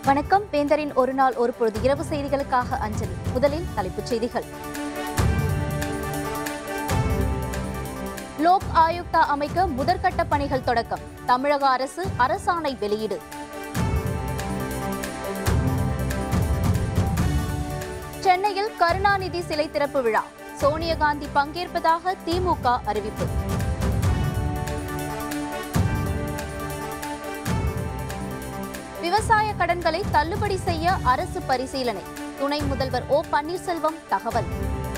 வணக்கம் வேந்தரின் ஒரு நாள் ஒரு பொழுது இரவு செய்திகளுக்காக அஞ்சலி முதலில் தலைப்புச் செய்திகள் லோக் ஆயுக்தா அமைக்க முதற்கட்ட பணிகள் தொடக்கம் தமிழக அரசு அரசாணை வெளியீடு சென்னையில் கருணாநிதி சிலை திறப்பு விழா சோனியா காந்தி பங்கேற்பதாக திமுக அறிவிப்பு விவசாய கடன்களை தள்ளுபடி செய்ய அரசு பரிசீலனை துணை முதல்வர் ஓ பன்னீர்செல்வம் தகவல்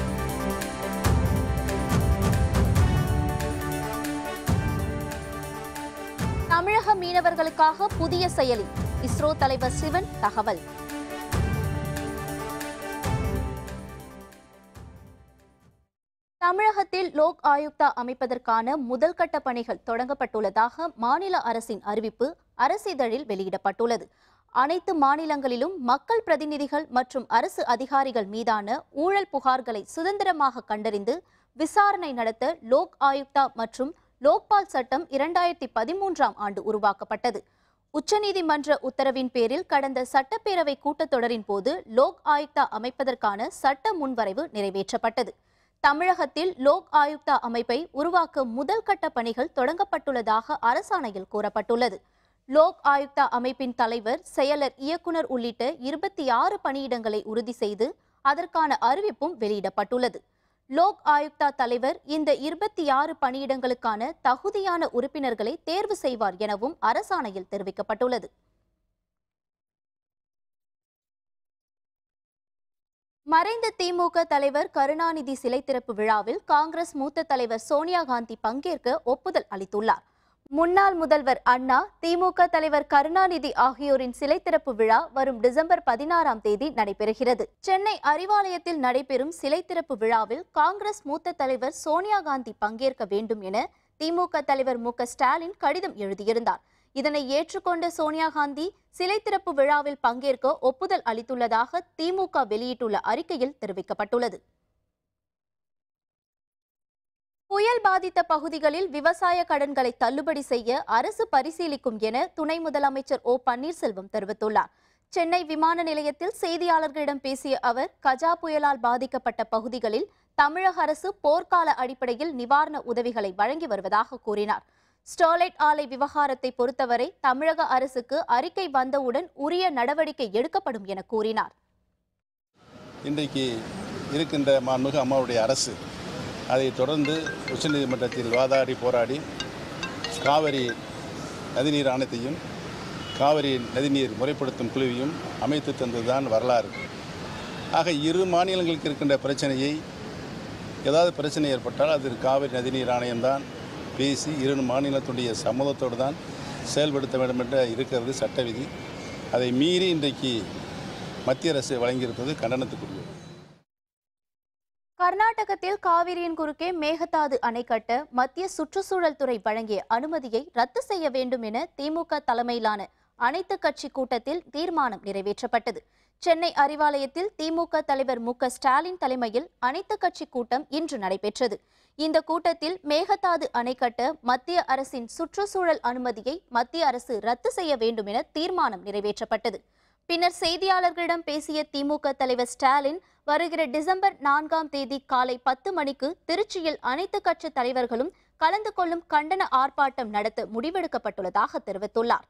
தமிழக மீனவர்களுக்காக புதிய செயலி இஸ்ரோ தலைவர் சிவன் தகவல் தமிழகத்தில் லோக் ஆயுக்தா அமைப்பதற்கான முதல் கட்ட பணிகள் தொடங்கப்பட்டுள்ளதாக மாநில அரசின் அறிவிப்பு அரசிதழில் வெளியிடப்பட்டுள்ளது அனைத்து மாநிலங்களிலும் மக்கள் பிரதிநிதிகள் மற்றும் அரசு அதிகாரிகள் மீதான ஊழல் புகார்களை சுதந்திரமாக கண்டறிந்து விசாரணை நடத்த லோக் ஆயுக்தா மற்றும் லோக்பால் சட்டம் இரண்டாயிரத்தி பதிமூன்றாம் ஆண்டு உருவாக்கப்பட்டது உச்சநீதிமன்ற உத்தரவின் பேரில் கடந்த சட்டப்பேரவை கூட்டத்தொடரின் போது லோக் ஆயுக்தா அமைப்பதற்கான சட்ட முன்வரைவு நிறைவேற்றப்பட்டது தமிழகத்தில் லோக் ஆயுக்தா அமைப்பை உருவாக்க முதல் கட்ட பணிகள் தொடங்கப்பட்டுள்ளதாக அரசாணையில் கூறப்பட்டுள்ளது லோக் ஆயுக்தா அமைப்பின் தலைவர் செயலர் இயக்குனர் உள்ளிட்ட இருபத்தி ஆறு பணியிடங்களை உறுதி செய்து அதற்கான அறிவிப்பும் வெளியிடப்பட்டுள்ளது லோக் ஆயுக்தா தலைவர் இந்த இருபத்தி ஆறு பணியிடங்களுக்கான தகுதியான உறுப்பினர்களை தேர்வு செய்வார் எனவும் அரசாணையில் தெரிவிக்கப்பட்டுள்ளது மறைந்த திமுக தலைவர் கருணாநிதி சிலை திறப்பு விழாவில் காங்கிரஸ் மூத்த தலைவர் சோனியா காந்தி பங்கேற்க ஒப்புதல் அளித்துள்ளார் முன்னாள் முதல்வர் அண்ணா திமுக தலைவர் கருணாநிதி ஆகியோரின் சிலை திறப்பு விழா வரும் டிசம்பர் பதினாறாம் தேதி நடைபெறுகிறது சென்னை அறிவாலயத்தில் நடைபெறும் சிலை திறப்பு விழாவில் காங்கிரஸ் மூத்த தலைவர் சோனியா காந்தி பங்கேற்க வேண்டும் என திமுக தலைவர் மு க ஸ்டாலின் கடிதம் எழுதியிருந்தார் இதனை ஏற்றுக்கொண்ட சோனியா காந்தி சிலை திறப்பு விழாவில் பங்கேற்க ஒப்புதல் அளித்துள்ளதாக திமுக வெளியிட்டுள்ள அறிக்கையில் தெரிவிக்கப்பட்டுள்ளது புயல் பாதித்த பகுதிகளில் விவசாய கடன்களை தள்ளுபடி செய்ய அரசு பரிசீலிக்கும் என துணை முதலமைச்சர் ஓ பன்னீர்செல்வம் தெரிவித்துள்ளார் சென்னை விமான நிலையத்தில் செய்தியாளர்களிடம் பேசிய அவர் கஜா புயலால் பாதிக்கப்பட்ட பகுதிகளில் தமிழக அரசு போர்க்கால அடிப்படையில் நிவாரண உதவிகளை வழங்கி வருவதாக கூறினார் ஸ்டெர்லைட் ஆலை விவகாரத்தை பொறுத்தவரை தமிழக அரசுக்கு அறிக்கை வந்தவுடன் உரிய நடவடிக்கை எடுக்கப்படும் என கூறினார் இன்றைக்கு இருக்கின்ற மாண்புமிகு அம்மாவுடைய அரசு அதை தொடர்ந்து உச்சநீதிமன்றத்தில் வாதாடி போராடி காவிரி நதிநீர் ஆணையத்தையும் காவிரி நதிநீர் முறைப்படுத்தும் குழுவையும் அமைத்து தந்ததுதான் வரலாறு ஆக இரு மாநிலங்களுக்கு இருக்கின்ற பிரச்சனையை ஏதாவது பிரச்சனை ஏற்பட்டால் அது காவிரி நதிநீர் ஆணையம்தான் பேசி இரு மாநிலத்துடைய சம்மதத்தோடு தான் செயல்படுத்த வேண்டும் என்ற இருக்கிறது சட்ட விதி அதை மீறி இன்றைக்கு மத்திய அரசு வழங்கியிருப்பது கண்டனத்துக்குரியது கர்நாடகத்தில் காவிரியின் குறுக்கே மேகதாது அணை கட்ட மத்திய சுற்றுச்சூழல் துறை வழங்கிய அனுமதியை ரத்து செய்ய வேண்டும் என திமுக தலைமையிலான அனைத்து கட்சி கூட்டத்தில் தீர்மானம் நிறைவேற்றப்பட்டது சென்னை அறிவாலயத்தில் திமுக தலைவர் மு க ஸ்டாலின் தலைமையில் அனைத்து கட்சி கூட்டம் இன்று நடைபெற்றது இந்த கூட்டத்தில் மேகதாது அணை கட்ட மத்திய அரசின் சுற்றுச்சூழல் அனுமதியை மத்திய அரசு ரத்து செய்ய வேண்டும் என தீர்மானம் நிறைவேற்றப்பட்டது பின்னர் செய்தியாளர்களிடம் பேசிய திமுக தலைவர் ஸ்டாலின் வருகிற டிசம்பர் நான்காம் தேதி காலை பத்து மணிக்கு திருச்சியில் அனைத்து கட்சி தலைவர்களும் கலந்து கொள்ளும் கண்டன ஆர்ப்பாட்டம் நடத்த முடிவெடுக்கப்பட்டுள்ளதாக தெரிவித்துள்ளார்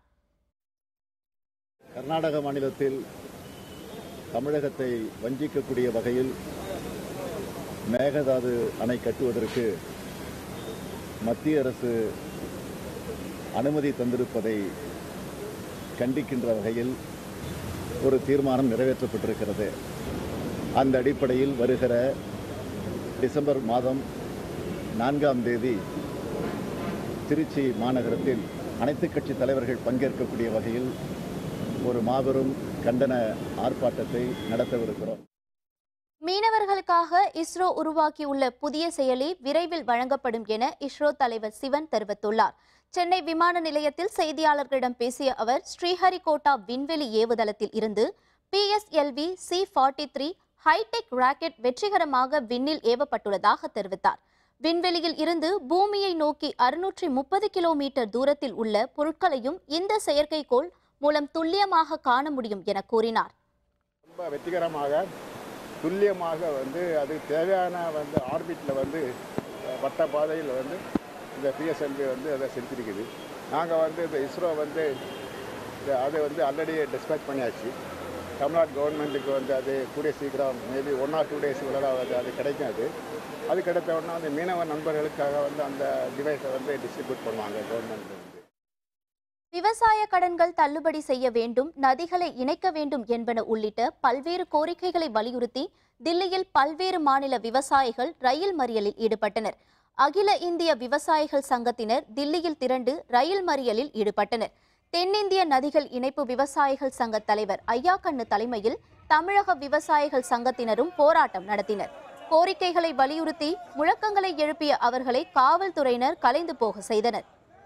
கர்நாடக மாநிலத்தில் தமிழகத்தை வஞ்சிக்கக்கூடிய வகையில் மேகதாது அணை கட்டுவதற்கு மத்திய அரசு அனுமதி தந்திருப்பதை கண்டிக்கின்ற வகையில் ஒரு தீர்மானம் நிறைவேற்றப்பட்டிருக்கிறது அந்த அடிப்படையில் வருகிற டிசம்பர் மாதம் நான்காம் தேதி திருச்சி மாநகரத்தில் அனைத்து கட்சி தலைவர்கள் பங்கேற்கக்கூடிய வகையில் ஒரு மாபெரும் கண்டன ஆர்ப்பாட்டத்தை நடத்தவிருக்கிறோம் மீனவர்களுக்காக இஸ்ரோ உருவாக்கியுள்ள புதிய செயலி விரைவில் வழங்கப்படும் என இஸ்ரோ தலைவர் சிவன் தெரிவித்துள்ளார் சென்னை விமான நிலையத்தில் செய்தியாளர்களிடம் பேசிய அவர் ஸ்ரீஹரிகோட்டா விண்வெளி ஏவுதளத்தில் இருந்து PSLV C forty three high tech rocket வெற்றிகரமாக விண்ணில் ஏவப்பட்டுள்ளதாக தெரிவித்தார் விண்வெளியில் இருந்து பூமியை நோக்கி அறுநூற்றி முப்பது கிலோமீட்டர் தூரத்தில் உள்ள பொருட்களையும் இந்த செயற்கைக்கோள் மூலம் துல்லியமாக காண முடியும் என கூறினார் ரொம்ப வெற்றிகரமாக துல்லியமாக வந்து அது தேவையான வந்து ஆர்பிட்டில் வந்து அஹ், வட்ட பாதையில் வந்து இந்த பிஎஸ்எல்வி வந்து அதை செலுத்திருக்குது நாங்கள் வந்து இந்த இஸ்ரோ வந்து இது அதை வந்து ஆல்ரெடி டிஸ்பேச் பண்ணியாச்சு தமிழ்நாடு கவர்மெண்ட்டுக்கு வந்து அது கூடிய சீக்கிரம் மேபி ஒன் ஆர் டூ டேஸ்க்குள்ள அது அது கிடைக்கும் அது அது கிடைத்த உடனே அந்த மீனவ நண்பர்களுக்காக வந்து அந்த டிவைஸை வந்து டிஸ்ட்ரிபியூட் பண்ணுவாங்க கவர்மெண்ட் வந்து விவசாய கடன்கள் தள்ளுபடி செய்ய வேண்டும் நதிகளை இணைக்க வேண்டும் என்பன உள்ளிட்ட பல்வேறு கோரிக்கைகளை வலியுறுத்தி தில்லியில் பல்வேறு மாநில விவசாயிகள் ரயில் மறியலில் ஈடுபட்டனர் அகில இந்திய விவசாயிகள் சங்கத்தினர் தில்லியில் திரண்டு ரயில் மறியலில் ஈடுபட்டனர் தென்னிந்திய நதிகள் இணைப்பு விவசாயிகள் சங்க தலைவர் ஐயாக்கண்ணு தலைமையில் தமிழக விவசாயிகள் சங்கத்தினரும் போராட்டம் நடத்தினர் கோரிக்கைகளை வலியுறுத்தி முழக்கங்களை எழுப்பிய அவர்களை காவல்துறையினர் கலைந்து போக செய்தனர்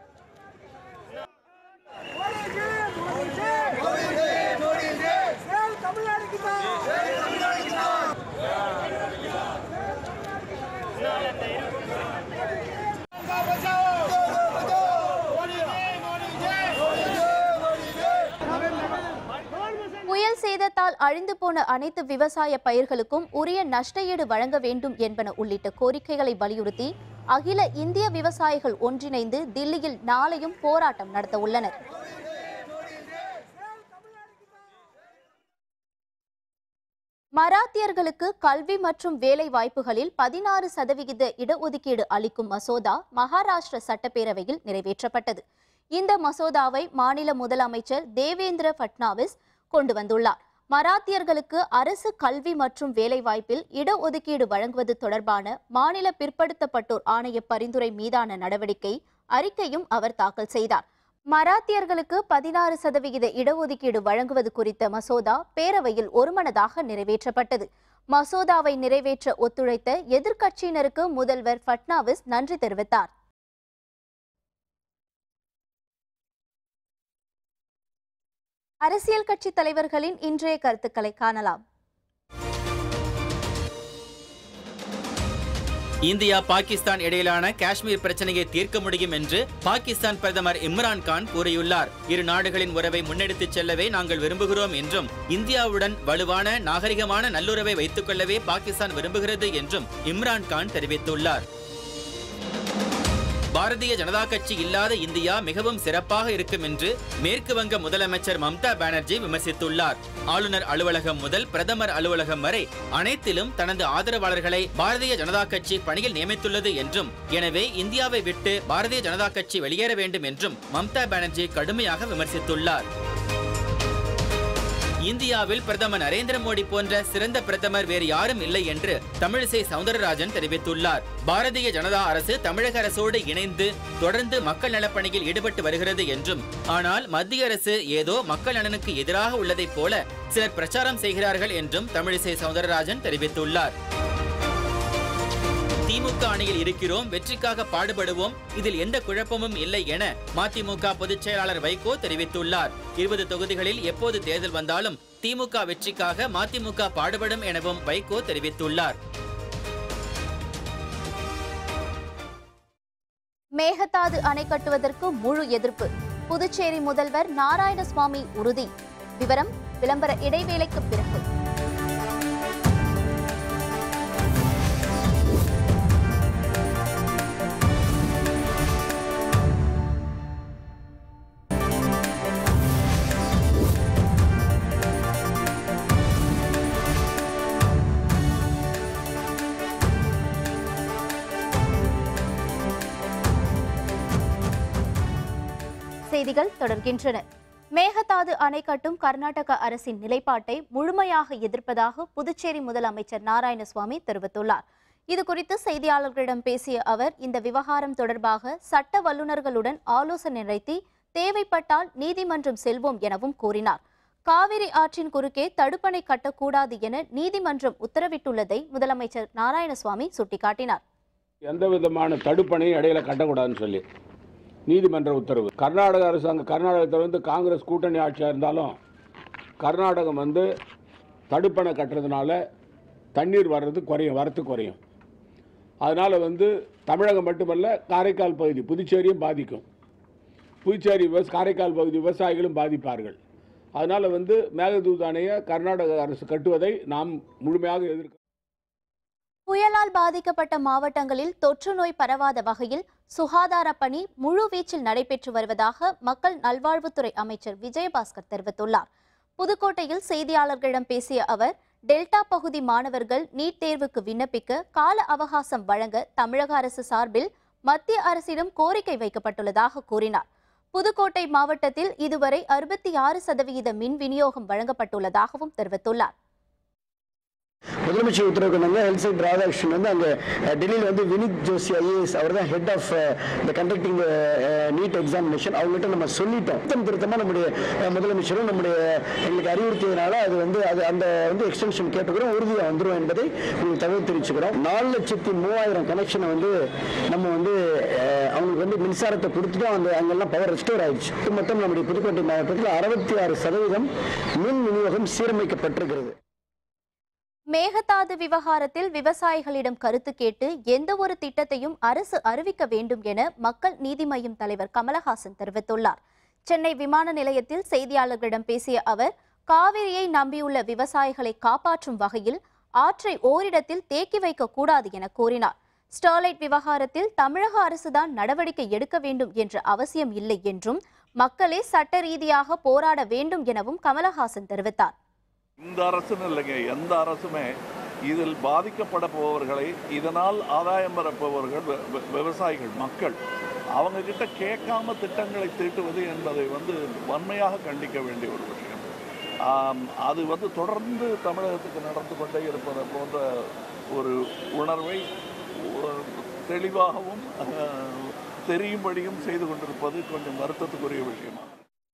புயல் சேதத்தால் அழிந்து போன அனைத்து விவசாய பயிர்களுக்கும் உரிய நஷ்டஈடு வழங்க வேண்டும் என்பன உள்ளிட்ட கோரிக்கைகளை வலியுறுத்தி அகில இந்திய விவசாயிகள் ஒன்றிணைந்து தில்லியில் நாளையும் போராட்டம் நடத்த உள்ளனர் மராத்தியர்களுக்கு கல்வி மற்றும் வேலை வாய்ப்புகளில் பதினாறு சதவிகித இடஒதுக்கீடு அளிக்கும் மசோதா மகாராஷ்டிர சட்டப்பேரவையில் நிறைவேற்றப்பட்டது இந்த மசோதாவை மாநில முதலமைச்சர் தேவேந்திர ஃபட்னாவிஸ் கொண்டு வந்துள்ளார் மராத்தியர்களுக்கு அரசு கல்வி மற்றும் வேலைவாய்ப்பில் இடஒதுக்கீடு வழங்குவது தொடர்பான மாநில பிற்படுத்தப்பட்டோர் ஆணைய பரிந்துரை மீதான நடவடிக்கை அறிக்கையும் அவர் தாக்கல் செய்தார் மராத்தியர்களுக்கு பதினாறு சதவிகித இடஒதுக்கீடு வழங்குவது குறித்த மசோதா பேரவையில் ஒருமனதாக நிறைவேற்றப்பட்டது மசோதாவை நிறைவேற்ற ஒத்துழைத்த எதிர்க்கட்சியினருக்கு முதல்வர் ஃபட்னாவிஸ் நன்றி தெரிவித்தார் அரசியல் கட்சி தலைவர்களின் இன்றைய கருத்துக்களை காணலாம் இந்தியா பாகிஸ்தான் இடையிலான காஷ்மீர் பிரச்சனையை தீர்க்க முடியும் என்று பாகிஸ்தான் பிரதமர் இம்ரான் கான் கூறியுள்ளார் இரு நாடுகளின் உறவை முன்னெடுத்துச் செல்லவே நாங்கள் விரும்புகிறோம் என்றும் இந்தியாவுடன் வலுவான நாகரிகமான நல்லுறவை வைத்துக் கொள்ளவே பாகிஸ்தான் விரும்புகிறது என்றும் இம்ரான் கான் தெரிவித்துள்ளார் பாரதிய ஜனதா கட்சி இல்லாத இந்தியா மிகவும் சிறப்பாக இருக்கும் என்று மேற்கு வங்க முதலமைச்சர் மம்தா பானர்ஜி விமர்சித்துள்ளார் ஆளுநர் அலுவலகம் முதல் பிரதமர் அலுவலகம் வரை அனைத்திலும் தனது ஆதரவாளர்களை பாரதிய ஜனதா கட்சி பணியில் நியமித்துள்ளது என்றும் எனவே இந்தியாவை விட்டு பாரதிய ஜனதா கட்சி வெளியேற வேண்டும் என்றும் மம்தா பானர்ஜி கடுமையாக விமர்சித்துள்ளார் இந்தியாவில் பிரதமர் நரேந்திர மோடி போன்ற சிறந்த பிரதமர் வேறு யாரும் இல்லை என்று தமிழிசை சவுந்தரராஜன் தெரிவித்துள்ளார் பாரதிய ஜனதா அரசு தமிழக அரசோடு இணைந்து தொடர்ந்து மக்கள் நலப்பணியில் ஈடுபட்டு வருகிறது என்றும் ஆனால் மத்திய அரசு ஏதோ மக்கள் நலனுக்கு எதிராக உள்ளதைப் போல சிலர் பிரச்சாரம் செய்கிறார்கள் என்றும் தமிழிசை சவுந்தரராஜன் தெரிவித்துள்ளார் திமுக அணியில் இருக்கிறோம் வெற்றிக்காக பாடுபடுவோம் இதில் எந்த குழப்பமும் இல்லை என மதிமுக பொதுச் செயலாளர் வைகோ தெரிவித்துள்ளார் இருபது தொகுதிகளில் எப்போது தேர்தல் வந்தாலும் திமுக வெற்றிக்காக மதிமுக பாடுபடும் எனவும் வைகோ தெரிவித்துள்ளார் மேகதாது அணை கட்டுவதற்கு முழு எதிர்ப்பு புதுச்சேரி முதல்வர் நாராயணசுவாமி உறுதி விவரம் விளம்பர இடைவேளைக்கு பிறகு செய்திகள் தொடர்கின்றன மேகதாது அணை கட்டும் கர்நாடக அரசின் நிலைப்பாட்டை முழுமையாக எதிர்ப்பதாக புதுச்சேரி முதலமைச்சர் நாராயணசுவாமி தெரிவித்துள்ளார் இது குறித்து செய்தியாளர்களிடம் பேசிய அவர் இந்த விவகாரம் தொடர்பாக சட்ட வல்லுநர்களுடன் ஆலோசனை நடத்தி தேவைப்பட்டால் நீதிமன்றம் செல்வோம் எனவும் கூறினார் காவிரி ஆற்றின் குறுக்கே தடுப்பணை கட்டக்கூடாது என நீதிமன்றம் உத்தரவிட்டுள்ளதை முதலமைச்சர் நாராயணசுவாமி சுட்டிக்காட்டினார் எந்த விதமான தடுப்பணையும் இடையில கட்டக்கூடாதுன்னு சொல்லி நீதிமன்ற உத்தரவு கர்நாடக அரசாங்கம் கர்நாடகத்தில் வந்து காங்கிரஸ் கூட்டணி ஆட்சியாக இருந்தாலும் கர்நாடகம் வந்து தடுப்பணை கட்டுறதுனால தண்ணீர் வர்றது குறையும் வரத்து குறையும் அதனால் வந்து தமிழகம் மட்டுமல்ல காரைக்கால் பகுதி புதுச்சேரியும் பாதிக்கும் புதுச்சேரி விவச காரைக்கால் பகுதி விவசாயிகளும் பாதிப்பார்கள் அதனால் வந்து மேகதூத் அணையை கர்நாடக அரசு கட்டுவதை நாம் முழுமையாக எதிர்க்க புயலால் பாதிக்கப்பட்ட மாவட்டங்களில் தொற்று நோய் பரவாத வகையில் சுகாதார பணி முழுவீச்சில் நடைபெற்று வருவதாக மக்கள் நல்வாழ்வுத்துறை அமைச்சர் விஜயபாஸ்கர் தெரிவித்துள்ளார் புதுக்கோட்டையில் செய்தியாளர்களிடம் பேசிய அவர் டெல்டா பகுதி மாணவர்கள் நீட் தேர்வுக்கு விண்ணப்பிக்க கால அவகாசம் வழங்க தமிழக அரசு சார்பில் மத்திய அரசிடம் கோரிக்கை வைக்கப்பட்டுள்ளதாக கூறினார் புதுக்கோட்டை மாவட்டத்தில் இதுவரை அறுபத்தி ஆறு சதவிகித மின் விநியோகம் வழங்கப்பட்டுள்ளதாகவும் தெரிவித்துள்ளார் முதலமைச்சர் உத்தரவுக்கு வந்து ஹெல்த் சைட் ராதாகிருஷ்ணன் வந்து அங்கே டெல்லியில் வந்து வினித் ஜோஷி ஐஏஎஸ் அவர் தான் ஹெட் ஆஃப் இந்த கண்டக்டிங் நீட் எக்ஸாமினேஷன் அவங்ககிட்ட நம்ம சொல்லிட்டோம் திருத்தம் திருத்தமாக நம்முடைய அஹ், முதலமைச்சரும் நம்முடைய எங்களுக்கு அறிவுறுத்தியதுனால அது வந்து அது அந்த வந்து எக்ஸ்டென்ஷன் கேட்டுக்கிறோம் உறுதியாக வந்துடும் என்பதை உங்களுக்கு தகவல் தெரிவிச்சுக்கிறோம் நாலு லட்சத்தி மூவாயிரம் கனெக்ஷனை வந்து நம்ம வந்து அஹ், அவங்களுக்கு வந்து மின்சாரத்தை கொடுத்துட்டோம் அந்த அங்கெல்லாம் பவர் ரெஸ்டோர் ஆயிடுச்சு மொத்தம் நம்முடைய புதுக்கோட்டை மாவட்டத்தில் அறுபத்தி ஆறு சதவீதம் மின் விநியோகம் சீரமைக்கப்பட்டிருக்கிறது மேகதாது விவகாரத்தில் விவசாயிகளிடம் கருத்து கேட்டு எந்த ஒரு திட்டத்தையும் அரசு அறிவிக்க வேண்டும் என மக்கள் நீதி மய்யம் தலைவர் கமலஹாசன் தெரிவித்துள்ளார் சென்னை விமான நிலையத்தில் செய்தியாளர்களிடம் பேசிய அவர் காவிரியை நம்பியுள்ள விவசாயிகளை காப்பாற்றும் வகையில் ஆற்றை ஓரிடத்தில் தேக்கி வைக்க கூடாது என கூறினார் ஸ்டெர்லைட் விவகாரத்தில் தமிழக அரசுதான் நடவடிக்கை எடுக்க வேண்டும் என்ற அவசியம் இல்லை என்றும் மக்களே சட்ட ரீதியாக போராட வேண்டும் எனவும் கமலஹாசன் தெரிவித்தார் இந்த அரசுன்னு இல்லைங்க எந்த அரசுமே இதில் பாதிக்கப்பட போபவர்களை இதனால் ஆதாயம் பெறப்போவர்கள் வி- வி- விவசாயிகள் மக்கள் அவங்க கிட்ட கேட்காம திட்டங்களை தீட்டுவது என்பதை வந்து வன்மையாக கண்டிக்க வேண்டிய ஒரு விஷயம் ஆம், அது வந்து தொடர்ந்து தமிழகத்துக்கு நடந்து கொண்டே இருப்பது போன்ற ஒரு உணர்வை ஒரு தெளிவாகவும் அஹ், தெரியும்படியும் செய்து கொண்டிருப்பது கொஞ்சம் வருத்தத்துக்குரிய விஷயமா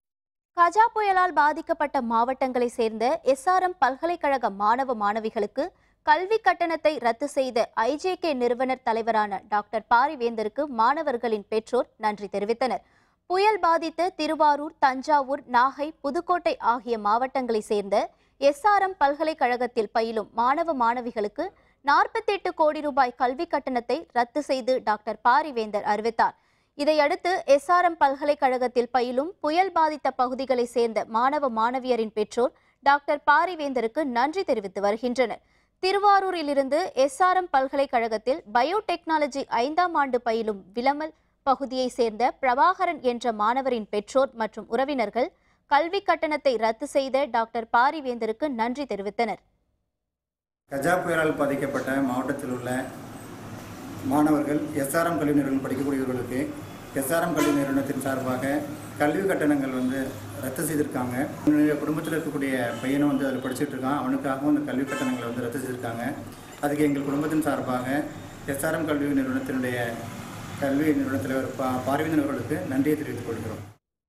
கஜா புயலால் பாதிக்கப்பட்ட மாவட்டங்களை சேர்ந்த எஸ்ஆர்எம் பல்கலைக்கழக மாணவ மாணவிகளுக்கு கல்வி கட்டணத்தை ரத்து செய்த ஐஜேகே நிறுவனர் தலைவரான டாக்டர் பாரிவேந்தருக்கு மாணவர்களின் பெற்றோர் நன்றி தெரிவித்தனர் புயல் பாதித்த திருவாரூர் தஞ்சாவூர் நாகை புதுக்கோட்டை ஆகிய மாவட்டங்களை சேர்ந்த எஸ்ஆர்எம் பல்கலைக்கழகத்தில் பயிலும் மாணவ மாணவிகளுக்கு நாற்பத்தெட்டு கோடி ரூபாய் கல்வி கட்டணத்தை ரத்து செய்து டாக்டர் பாரிவேந்தர் அறிவித்தார் இதையடுத்து எஸ்ஆர்எம் பல்கலைக்கழகத்தில் பயிலும் புயல் பாதித்த பகுதிகளை சேர்ந்த மாணவ மாணவியரின் பெற்றோர் டாக்டர் பாரிவேந்தருக்கு நன்றி தெரிவித்து வருகின்றனர் திருவாரூரிலிருந்து எஸ்ஆர்எம் பல்கலைக்கழகத்தில் பயோடெக்னாலஜி ஐந்தாம் ஆண்டு பயிலும் விளமல் பகுதியை சேர்ந்த பிரபாகரன் என்ற மாணவரின் பெற்றோர் மற்றும் உறவினர்கள் கல்வி கட்டணத்தை ரத்து செய்த டாக்டர் பாரிவேந்தருக்கு நன்றி தெரிவித்தனர் கஜா புயலால் பாதிக்கப்பட்ட மாவட்டத்தில் உள்ள மாணவர்கள் எஸ்ஆர்எம் கல்வி நிறுவனம் படிக்கக்கூடியவர்களுக்கு எஸ்ஆர்எம் கல்வி நிறுவனத்தின் சார்பாக கல்வி கட்டணங்கள் வந்து ரத்து செய்திருக்காங்க என்னுடைய குடும்பத்தில் இருக்கக்கூடிய பையனும் வந்து அதில் படிச்சுட்டு இருக்கான் அவனுக்காகவும் அந்த கல்வி கட்டணங்களை வந்து ரத்து செய்திருக்காங்க அதுக்கு எங்கள் குடும்பத்தின் சார்பாக எஸ்ஆர்எம் கல்வி நிறுவனத்தினுடைய கல்வி நிறுவன தலைவர் பா பார்வீந்தன் அவர்களுக்கு நன்றியை தெரிவித்துக் கொள்கிறோம்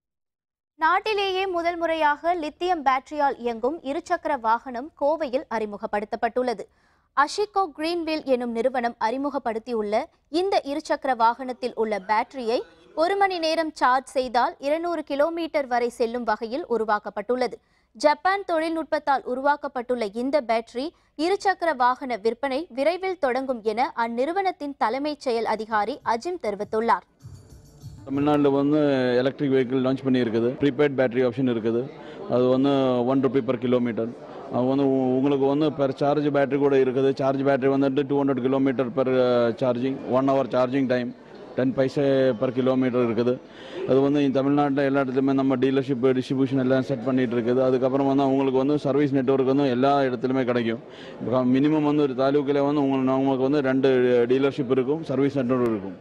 நாட்டிலேயே முதல் முறையாக லித்தியம் பேட்டரியால் இயங்கும் இருசக்கர வாகனம் கோவையில் அறிமுகப்படுத்தப்பட்டுள்ளது அஷிகோ கிரீன்வில் எனும் நிறுவனம் அறிமுகப்படுத்தியுள்ள இந்த இருசக்கர வாகனத்தில் உள்ள பேட்டரியை ஒரு மணி நேரம் சார்ஜ் செய்தால் இருநூறு கிலோமீட்டர் வரை செல்லும் வகையில் உருவாக்கப்பட்டுள்ளது ஜப்பான் தொழில்நுட்பத்தால் உருவாக்கப்பட்டுள்ள இந்த பேட்டரி இருசக்கர வாகன விற்பனை விரைவில் தொடங்கும் என அந்நிறுவனத்தின் தலைமைச் செயல் அதிகாரி அஜிம் தெரிவித்துள்ளார் தமிழ்நாட்டில் வந்து எலக்ட்ரிக் வெஹிக்கிள் லான்ச் பண்ணியிருக்குது ப்ரீபெய்ட் பேட்டரி ஆப்ஷன் இருக்குது அது வந்து ஒன் ருபி பர் கிலோமீட்டர் அது வந்து உ- உங்களுக்கு வந்து பெர் சார்ஜ் பேட்டரி கூட இருக்குது சார்ஜ் பேட்டரி வந்துட்டு two hundred kilometre per charging one hour charging time ten paise per kilometre இருக்குது அது வந்து இந்த தமிழ்நாட்டில் எல்லா இடத்துலையுமே நம்ம டீலர்ஷிப் டிஸ்ட்ரிபியூஷன் எல்லாம் செட் பண்ணிட்டு இருக்குது அதுக்கப்புறம் வந்து அவங்களுக்கு வந்து சர்வீஸ் நெட்வொர்க் வந்து எல்லா இடத்துலையுமே கிடைக்கும் மினிமம் வந்து ஒரு தாலுக்கில் வந்து உங்களுக்கு உங்களுக்கு வந்து ரெண்டு டீலர்ஷிப் இருக்கும் சர்வீஸ் நெட்வொர்க் இருக்கும்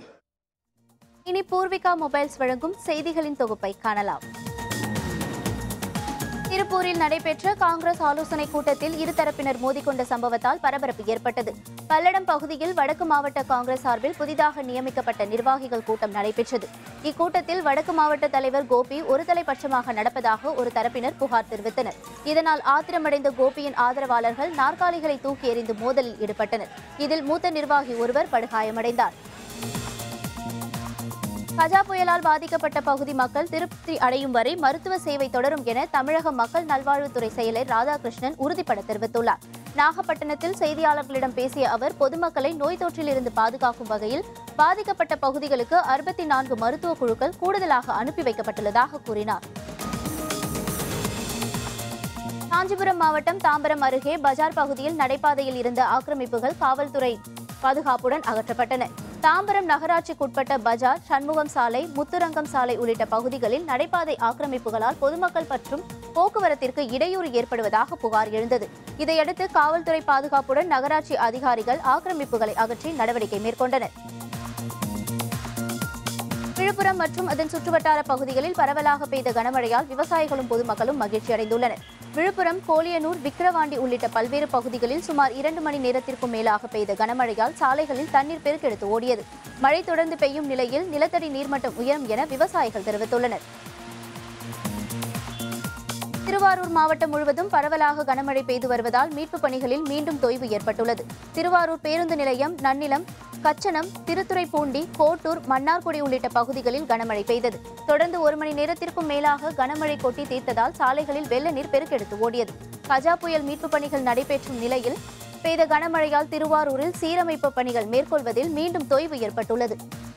இனி பூர்விகா மொபைல்ஸ் வழங்கும் செய்திகளின் தொகுப்பை காணலாம் திருப்பூரில் நடைபெற்ற காங்கிரஸ் ஆலோசனை கூட்டத்தில் இருதரப்பினர் மோதிக்கொண்ட சம்பவத்தால் பரபரப்பு ஏற்பட்டது பல்லடம் பகுதியில் வடக்கு மாவட்ட காங்கிரஸ் சார்பில் புதிதாக நியமிக்கப்பட்ட நிர்வாகிகள் கூட்டம் நடைபெற்றது இக்கூட்டத்தில் வடக்கு மாவட்ட தலைவர் கோபி ஒருதலைபட்சமாக நடப்பதாக ஒரு தரப்பினர் புகார் தெரிவித்தனர் இதனால் ஆத்திரமடைந்த கோபியின் ஆதரவாளர்கள் நாற்காலிகளை தூக்கி எறிந்து மோதலில் ஈடுபட்டனர் இதில் மூத்த நிர்வாகி ஒருவர் படுகாயமடைந்தார் கஜா புயலால் பாதிக்கப்பட்ட பகுதி மக்கள் திருப்தி அடையும் வரை மருத்துவ சேவை தொடரும் என தமிழக மக்கள் நல்வாழ்வுத்துறை செயலர் ராதாகிருஷ்ணன் உறுதிபட தெரிவித்துள்ளார் நாகப்பட்டினத்தில் செய்தியாளர்களிடம் பேசிய அவர் பொதுமக்களை நோய் தொற்றிலிருந்து பாதுகாக்கும் வகையில் பாதிக்கப்பட்ட பகுதிகளுக்கு அறுபத்தி நான்கு மருத்துவ குழுக்கள் கூடுதலாக அனுப்பி வைக்கப்பட்டுள்ளதாக கூறினார் காஞ்சிபுரம் மாவட்டம் தாம்பரம் அருகே பஜார் பகுதியில் நடைபாதையில் இருந்த ஆக்கிரமிப்புகள் காவல்துறை பாதுகாப்புடன் அகற்றப்பட்டன தாம்பரம் நகராட்சிக்குட்பட்ட பஜார் சண்முகம் சாலை முத்துரங்கம் சாலை உள்ளிட்ட பகுதிகளில் நடைபாதை ஆக்கிரமிப்புகளால் பொதுமக்கள் மற்றும் போக்குவரத்திற்கு இடையூறு ஏற்படுவதாக புகார் எழுந்தது இதையடுத்து காவல்துறை பாதுகாப்புடன் நகராட்சி அதிகாரிகள் ஆக்கிரமிப்புகளை அகற்றி நடவடிக்கை மேற்கொண்டனர் விழுப்புரம் மற்றும் அதன் சுற்றுவட்டார பகுதிகளில் பரவலாக பெய்த கனமழையால் விவசாயிகளும் பொதுமக்களும் மகிழ்ச்சி அடைந்துள்ளனர் விழுப்புரம் கோலியனூர் விக்கிரவாண்டி உள்ளிட்ட பல்வேறு பகுதிகளில் சுமார் இரண்டு மணி நேரத்திற்கும் மேலாக பெய்த கனமழையால் சாலைகளில் தண்ணீர் பெருக்கெடுத்து ஓடியது மழை தொடர்ந்து பெய்யும் நிலையில் நிலத்தடி நீர்மட்டம் உயரும் என விவசாயிகள் தெரிவித்துள்ளனர் திருவாரூர் மாவட்டம் முழுவதும் பரவலாக கனமழை பெய்து வருவதால் மீட்புப் பணிகளில் மீண்டும் தொய்வு ஏற்பட்டுள்ளது திருவாரூர் பேருந்து நிலையம் நன்னிலம் கச்சனம் திருத்துறைப்பூண்டி கோட்டூர் மன்னார்குடி உள்ளிட்ட பகுதிகளில் கனமழை பெய்தது தொடர்ந்து ஒரு மணி நேரத்திற்கும் மேலாக கனமழை கொட்டி தீர்த்ததால் சாலைகளில் வெள்ள நீர் பெருக்கெடுத்து ஓடியது கஜா புயல் மீட்புப் பணிகள் நடைபெற்றும் நிலையில் பெய்த கனமழையால் திருவாரூரில் சீரமைப்பு பணிகள் மேற்கொள்வதில் மீண்டும் தொய்வு ஏற்பட்டுள்ளது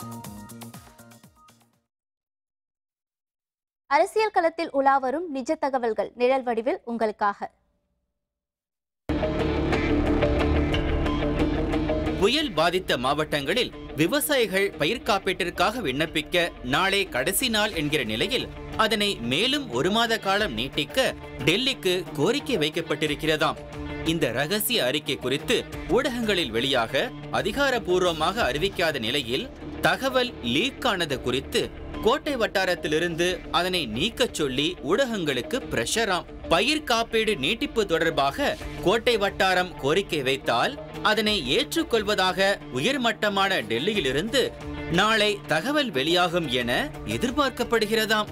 அரசியல் களத்தில் உலாவரும் நிஜ தகவல்கள் நிழல் வடிவில் உங்களுக்காக புயல் பாதித்த மாவட்டங்களில் விவசாயிகள் பயிர் காப்பீட்டிற்காக விண்ணப்பிக்க நாளை கடைசி நாள் என்கிற நிலையில் அதனை மேலும் ஒரு மாத காலம் நீட்டிக்க டெல்லிக்கு கோரிக்கை வைக்கப்பட்டிருக்கிறதாம் இந்த ரகசிய அறிக்கை குறித்து ஊடகங்களில் வெளியாக அதிகாரப்பூர்வமாக அறிவிக்காத நிலையில் தகவல் லீக் ஆனது குறித்து கோட்டை வட்டாரத்திலிருந்து அதனை நீக்கச் சொல்லி ஊடகங்களுக்கு பிரஷராம் பயிர் காப்பீடு நீட்டிப்பு தொடர்பாக கோட்டை வட்டாரம் கோரிக்கை வைத்தால் அதனை ஏற்றுக்கொள்வதாக உயர்மட்டமான டெல்லியிலிருந்து நாளை தகவல் வெளியாகும் என எதிர்பார்க்கப்படுகிறதாம்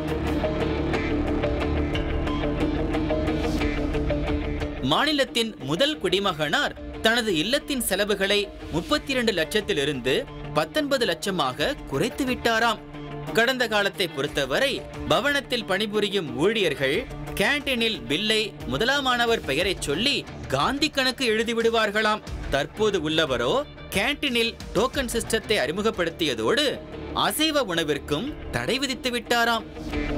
மாநிலத்தின் முதல் குடிமகனார் தனது இல்லத்தின் செலவுகளை முப்பத்தி இரண்டு லட்சத்திலிருந்து பத்தொன்பது லட்சமாக குறைத்து விட்டாராம் கடந்த காலத்தை பொறுத்தவரை பவனத்தில் பணிபுரியும் ஊழியர்கள் கேண்டீனில் பில்லை முதலாமானவர் பெயரைச் சொல்லி காந்தி கணக்கு எழுதிவிடுவார்களாம் தற்போது உள்ளவரோ கேண்டீனில் டோக்கன் சிஸ்டத்தை அறிமுகப்படுத்தியதோடு அசைவ உணவிற்கும் தடை விதித்து விட்டாராம்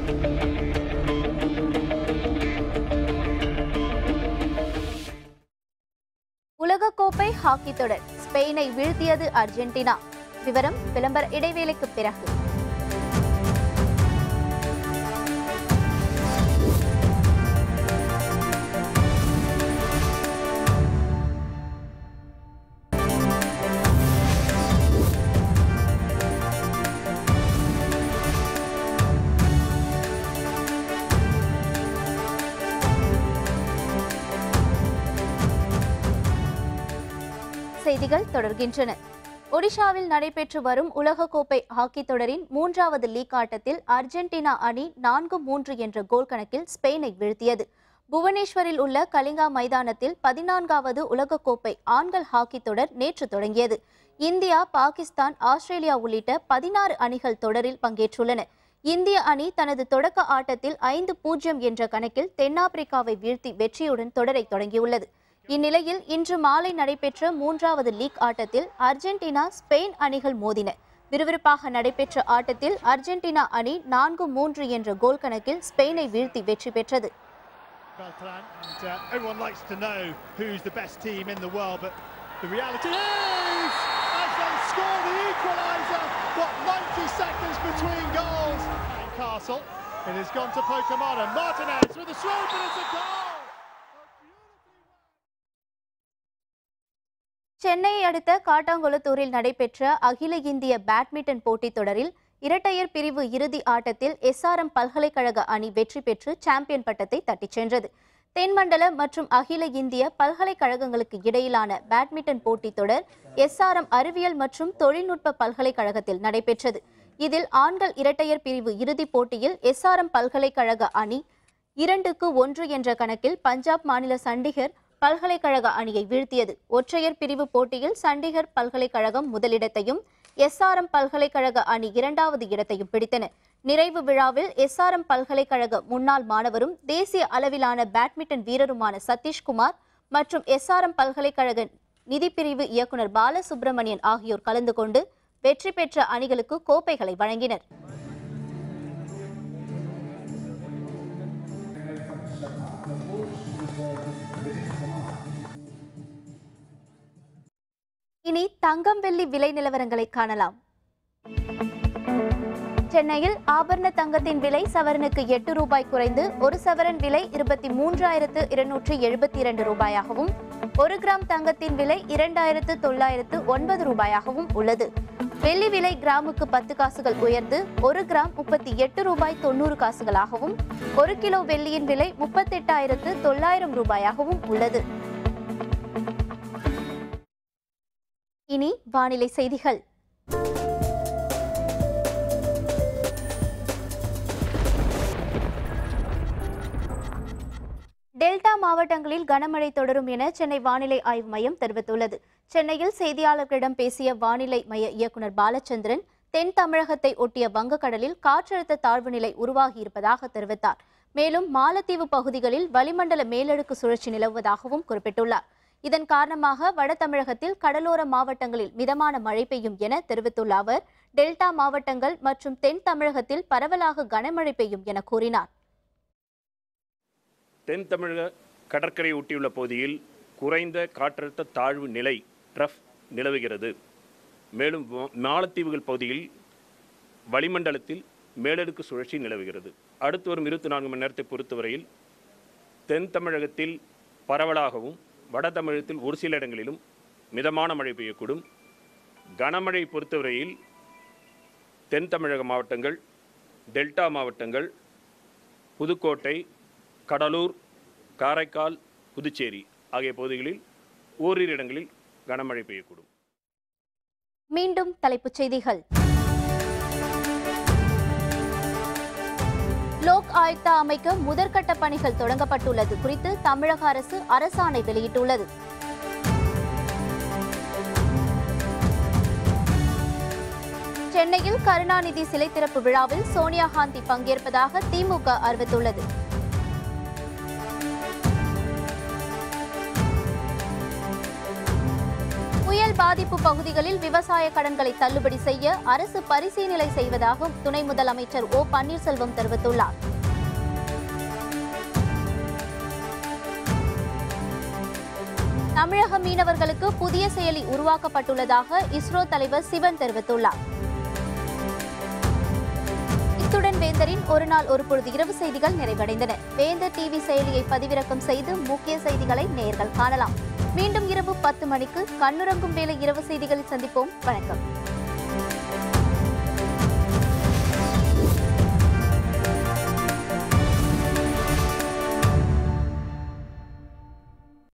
உலகக்கோப்பை ஹாக்கி தொடர் ஸ்பெயினை வீழ்த்தியது அர்ஜென்டினா விவரம் விளம்பர இடைவேளைக்கு பிறகு செய்திகள் தொடர்கின்றன ஒடிஷாவில் நடைபெற்று வரும் உலகக்கோப்பை ஹாக்கி தொடரின் மூன்றாவது லீக் ஆட்டத்தில் அர்ஜென்டினா அணி நான்கு மூன்று என்ற கோல் கணக்கில் ஸ்பெயினை வீழ்த்தியது புவனேஸ்வரில் உள்ள கலிங்கா மைதானத்தில் பதினான்காவது உலகக்கோப்பை ஆண்கள் ஹாக்கி தொடர் நேற்று தொடங்கியது இந்தியா பாகிஸ்தான் ஆஸ்திரேலியா உள்ளிட்ட பதினாறு அணிகள் தொடரில் பங்கேற்றுள்ளன இந்திய அணி தனது தொடக்க ஆட்டத்தில் ஐந்து பூஜ்ஜியம் என்ற கணக்கில் தென்னாப்பிரிக்காவை வீழ்த்தி வெற்றியுடன் தொடரை தொடங்கியுள்ளது இந்நிலையில் இன்று மாலை நடைபெற்ற மூன்றாவது லீக் ஆட்டத்தில் அர்ஜென்டினா ஸ்பெயின் அணிகள் மோதின விறுவிறுப்பாக நடைபெற்ற ஆட்டத்தில் அர்ஜென்டினா அணி நான்கு மூன்று என்ற கோல் கணக்கில் ஸ்பெயினை வீழ்த்தி வெற்றி பெற்றது Beltran, and uh, everyone likes to know who's the best team in the world, but the reality is, as they score the equaliser, what 90 seconds between goals. And Castle, it has gone to Pokemon, and Martinez with a swoop, and it's a goal. சென்னையை அடுத்த காட்டாங்குளத்தூரில் நடைபெற்ற அகில இந்திய badminton போட்டித் தொடரில் இரட்டையர் பிரிவு இறுதி ஆட்டத்தில் எஸ்ஆர்எம் பல்கலைக்கழக அணி வெற்றி பெற்று சாம்பியன் பட்டத்தை தட்டிச் சென்றது தென்மண்டல மற்றும் அகில இந்திய பல்கலைக்கழகங்களுக்கு இடையிலான பேட்மிண்டன் போட்டித் தொடர் எஸ்ஆர்எம் அறிவியல் மற்றும் தொழில்நுட்ப பல்கலைக்கழகத்தில் நடைபெற்றது இதில் ஆண்கள் இரட்டையர் பிரிவு இறுதிப் போட்டியில் எஸ்ஆர்எம் பல்கலைக்கழக அணி இரண்டுக்கு ஒன்று என்ற கணக்கில் பஞ்சாப் மாநில சண்டிகர் பல்கலைக்கழக அணியை வீழ்த்தியது ஒற்றையர் பிரிவு போட்டியில் சண்டிகர் பல்கலைக்கழகம் முதலிடத்தையும் எஸ்ஆர்எம் பல்கலைக்கழக அணி இரண்டாவது இடத்தையும் பிடித்தன நிறைவு விழாவில் எஸ்ஆர்எம் பல்கலைக்கழக முன்னாள் மாணவரும் தேசிய அளவிலான பேட்மிண்டன் வீரருமான சதீஷ்குமார் மற்றும் எஸ்ஆர்எம் பல்கலைக்கழக நிதிப்பிரிவு இயக்குனர் பாலசுப்ரமணியன் ஆகியோர் கலந்து கொண்டு வெற்றி பெற்ற அணிகளுக்கு கோப்பைகளை வழங்கினர் இனி தங்கம் வெள்ளி விலை நிலவரங்களை காணலாம் சென்னையில் ஆபரண தங்கத்தின் விலை சவரனுக்கு எட்டு ரூபாய் குறைந்து ஒரு சவரன் விலை இருபத்தி மூன்றாயிரத்து இருநூற்றி எழுபத்தி இரண்டு ரூபாயாகவும் ஒரு கிராம் தங்கத்தின் விலை இரண்டாயிரத்து தொள்ளாயிரத்து ஒன்பது ரூபாயாகவும் உள்ளது வெள்ளி விலை கிராமுக்கு பத்து காசுகள் உயர்ந்து ஒரு கிராம் முப்பத்தி எட்டு ரூபாய் தொண்ணூறு காசுகளாகவும் ஒரு கிலோ வெள்ளியின் விலை முப்பத்தெட்டாயிரத்து தொள்ளாயிரம் ரூபாயாகவும் உள்ளது இனி வானிலை செய்திகள் டெல்டா மாவட்டங்களில் கனமழை தொடரும் என சென்னை வானிலை ஆய்வு மையம் தெரிவித்துள்ளது சென்னையில் செய்தியாளர்களிடம் பேசிய வானிலை மைய இயக்குனர் பாலச்சந்திரன் தென் தமிழகத்தை ஒட்டிய வங்கக்கடலில் காற்றழுத்த தாழ்வு நிலை உருவாகியிருப்பதாக தெரிவித்தார் மேலும் மாலத்தீவு பகுதிகளில் வளிமண்டல மேலடுக்கு சுழற்சி நிலவுவதாகவும் குறிப்பிட்டுள்ளார் இதன் காரணமாக வட தமிழகத்தில் கடலோர மாவட்டங்களில் மிதமான மழை பெய்யும் என தெரிவித்துள்ள அவர் டெல்டா மாவட்டங்கள் மற்றும் தென் தமிழகத்தில் பரவலாக கனமழை பெய்யும் என கூறினார் தென் தமிழக கடற்கரை ஒட்டியுள்ள பகுதியில் குறைந்த காற்றழுத்த தாழ்வு நிலை ட்ரஃப் நிலவுகிறது மேலும் வ- மாலத்தீவுகள் பகுதியில் வளிமண்டலத்தில் மேலடுக்கு சுழற்சி நிலவுகிறது அடுத்து வரும் இருபத்தி நான்கு மணி நேரத்தை பொறுத்தவரையில் தென் தமிழகத்தில் பரவலாகவும் வட தமிழகத்தில் ஒரு சில இடங்களிலும் மிதமான மழை பெய்யக்கூடும் கனமழை பொறுத்தவரையில் தென் தமிழக மாவட்டங்கள் டெல்டா மாவட்டங்கள் புதுக்கோட்டை கடலூர் காரைக்கால் புதுச்சேரி ஆகிய பகுதிகளில் ஓரிரு இடங்களில் கனமழை பெய்யக்கூடும் மீண்டும் தலைப்புச் செய்திகள் லோக் ஆயுக்தா அமைக்க முதற்கட்ட பணிகள் தொடங்கப்பட்டுள்ளது குறித்து தமிழக அரசு அரசாணை வெளியிட்டுள்ளது சென்னையில் கருணாநிதி சிலை திறப்பு விழாவில் சோனியா காந்தி பங்கேற்பதாக திமுக அறிவித்துள்ளது புயல் பாதிப்பு பகுதிகளில் விவசாய கடன்களை தள்ளுபடி செய்ய அரசு பரிசீலனை செய்வதாக துணை முதலமைச்சர் ஓ பன்னீர்செல்வம் தெரிவித்துள்ளார் தமிழக மீனவர்களுக்கு புதிய செயலி உருவாக்கப்பட்டுள்ளதாக இஸ்ரோ தலைவர் சிவன் தெரிவித்துள்ளார் இத்துடன் வேந்தரின் ஒரு நாள் ஒரு பொழுது இரவு செய்திகள் நிறைவடைந்தன வேந்தர் டிவி செயலியை பதிவிறக்கம் செய்து முக்கிய செய்திகளை நேயர்கள் காணலாம் மீண்டும் இரவு பத்து மணிக்கு கண்ணுறங்கும் வேலை இரவு செய்திகளில் சந்திப்போம் வணக்கம்